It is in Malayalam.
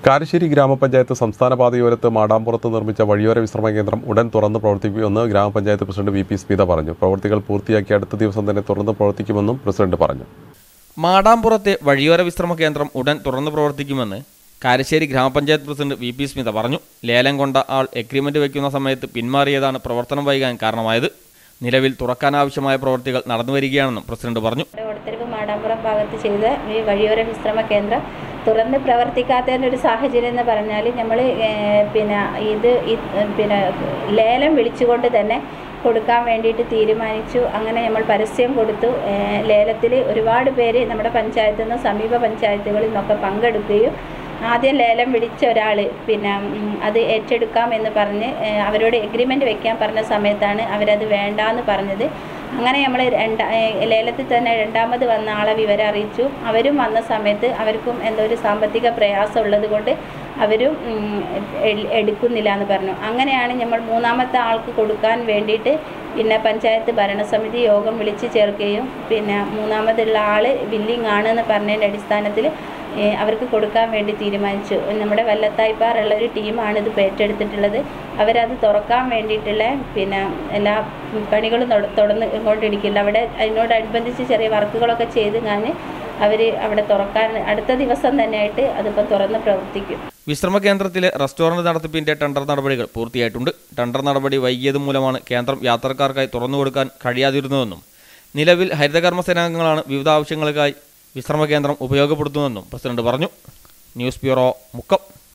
കാരശ്ശേരി ഗ്രാമപഞ്ചായത്ത് സംസ്ഥാന പാതയോരത്ത് മാടാമ്പുറത്ത് നിർമ്മിച്ച വഴിയോര വിശ്രമ കേന്ദ്രം ഉടൻ തുറന്ന് പ്രവർത്തിക്കുമെന്ന് ഗ്രാമപഞ്ചായത്ത് പ്രസിഡന്റ് വി പി സ്മിത പറഞ്ഞു പ്രവൃത്തികൾ പൂർത്തിയാക്കി അടുത്ത ദിവസം തന്നെ തുറന്ന് പ്രവർത്തിക്കുമെന്നും പ്രസിഡന്റ് പറഞ്ഞു മാടാമ്പുറത്തെ വഴിയോര വിശ്രമ കേന്ദ്രം ഉടൻ തുറന്നു പ്രവർത്തിക്കുമെന്ന് കാരശ്ശേരി ഗ്രാമപഞ്ചായത്ത് പ്രസിഡന്റ് വി പി സ്മിത പറഞ്ഞു ലേലം കൊണ്ട ആൾ എഗ്രിമെന്റ് വയ്ക്കുന്ന സമയത്ത് പിന്മാറിയതാണ് പ്രവർത്തനം വൈകാൻ കാരണമായത് നിലവിൽ തുറക്കാനാവശ്യമായ പ്രവൃത്തികൾ നടന്നുവരികയാണെന്നും പ്രസിഡന്റ് പറഞ്ഞു കൊടുത്തരവ് മാടാമ്പുറം ഭാഗത്ത് ചെയ്ത ഈ വഴിയോര വിശ്രമ കേന്ദ്രം തുറന്ന് പ്രവർത്തിക്കാത്തതിൻ്റെ ഒരു സാഹചര്യം എന്ന് പറഞ്ഞാൽ നമ്മൾ പിന്നെ ഇത് ഈ- പിന്നെ ലേലം വിളിച്ചുകൊണ്ട് തന്നെ കൊടുക്കാൻ വേണ്ടിയിട്ട് തീരുമാനിച്ചു അങ്ങനെ നമ്മൾ പരസ്യം കൊടുത്തു ലേലത്തിൽ ഒരുപാട് പേര് നമ്മുടെ പഞ്ചായത്തിൽ നിന്ന് സമീപ പഞ്ചായത്തുകളിൽ നിന്നൊക്കെ പങ്കെടുക്കുകയും ആദ്യം ലേലം വിളിച്ച ഒരാൾ പിന്നെ ഉം, അത് ഏറ്റെടുക്കാം എന്ന് പറഞ്ഞ് ഏഹ്, അവരോട് എഗ്രിമെൻ്റ് വെക്കാൻ പറഞ്ഞ സമയത്താണ് അവരത് വേണ്ടാന്ന് പറഞ്ഞത് അങ്ങനെ നമ്മൾ രണ്ടാ ഏഹ്, ലേലത്തിൽ തന്നെ രണ്ടാമത് വന്ന ആളെ വിവരം അറിയിച്ചു അവരും വന്ന സമയത്ത് അവർക്കും എന്തോ ഒരു സാമ്പത്തിക പ്രയാസം ഉള്ളത് കൊണ്ട് അവരും ഉം, എ- എടുക്കുന്നില്ല എന്ന് പറഞ്ഞു അങ്ങനെയാണ് നമ്മൾ മൂന്നാമത്തെ ആൾക്ക് കൊടുക്കാൻ വേണ്ടിയിട്ട് പിന്നെ പഞ്ചായത്ത് ഭരണസമിതി യോഗം വിളിച്ച് ചേർക്കുകയും പിന്നെ മൂന്നാമതുള്ള ആൾ വില്ലിങ് ആണെന്ന് പറഞ്ഞതിൻ്റെ അടിസ്ഥാനത്തിൽ ഏഹ് അവർക്ക് കൊടുക്കാൻ വേണ്ടി തീരുമാനിച്ചു നമ്മുടെ വല്ലത്തായ്പാറുള്ള ഒരു ടീമാണ് ഇത് ഇപ്പോൾ ഏറ്റെടുത്തിട്ടുള്ളത് അവരത് തുറക്കാൻ വേണ്ടിയിട്ടുള്ള പിന്നെ എല്ലാ പണികളും തുട- തുടർന്ന് കൊണ്ടിരിക്കില്ല അവിടെ അതിനോടനുബന്ധിച്ച് ചെറിയ വർക്കുകളൊക്കെ ചെയ്ത് ഞാൻ അവർ അവിടെ തുറക്കാൻ അടുത്ത ദിവസം തന്നെയായിട്ട് അതിപ്പോൾ തുറന്ന് പ്രവർത്തിക്കും വിശ്രമ കേന്ദ്രത്തിലെ റെസ്റ്റോറന്റ് നടത്തിപ്പിന്റെ ടെൻഡർ നടപടികൾ പൂർത്തിയായിട്ടുണ്ട് ടെൻഡർ നടപടി വൈകിയത് മൂലമാണ് കേന്ദ്രം യാത്രക്കാർക്കായി തുറന്നു കൊടുക്കാൻ കഴിയാതിരുന്നതെന്നും നിലവിൽ ഹരിതകർമ്മ സേനാംഗങ്ങളാണ് വിവിധ ആവശ്യങ്ങൾക്കായി വിശ്രമ കേന്ദ്രം ഉപയോഗപ്പെടുത്തുന്നതെന്നും പ്രസിഡന്റ് പറഞ്ഞു ന്യൂസ് ബ്യൂറോ മുക്കം